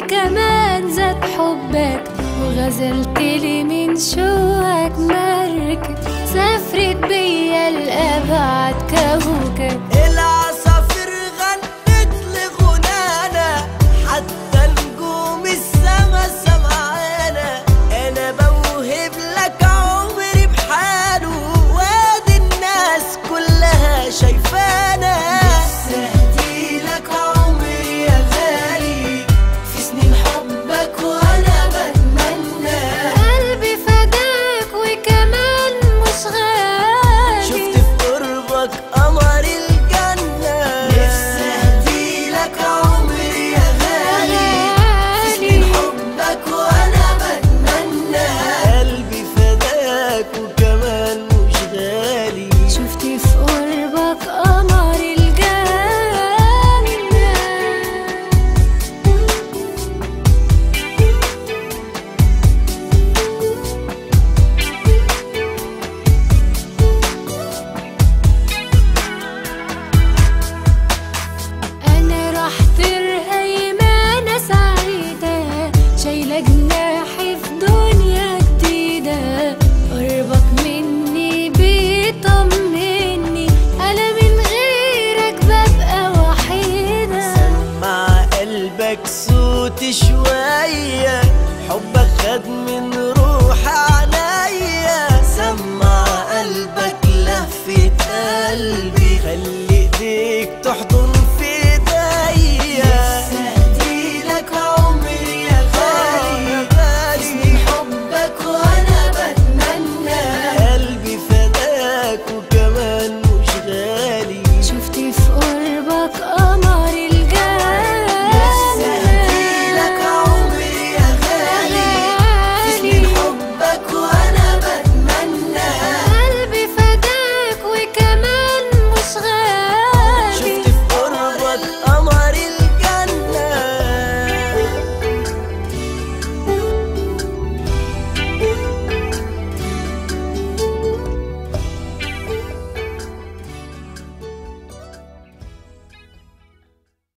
كمان زاد حبك وغزلت لي من شوقك مركب سافرت بيا لأبعد كوكب العصافير غنت لغنانا حتى نجوم السما سمعانا انا بوهب لك عمري بحاله وادي الناس كلها شايفانا نفسي لك عمري يا غالي في سنين حبك وانا بتمنى قلبي فداك وكمان مش غالي شفت في قربك قمر الجنة نفسي اهديلك عمري يا غالي في سنين حبك وانا بتمنى قلبي فداك وكمان مش غالي شفت في قربك قمر الجنة أنا رحت رهيمانة سعيدة شايلة جناحي في دنيا جديدة قربك مني بيطمني أنا من غيرك ببقى وحيدة مع قلبك صوت شوية حبك خد من روحي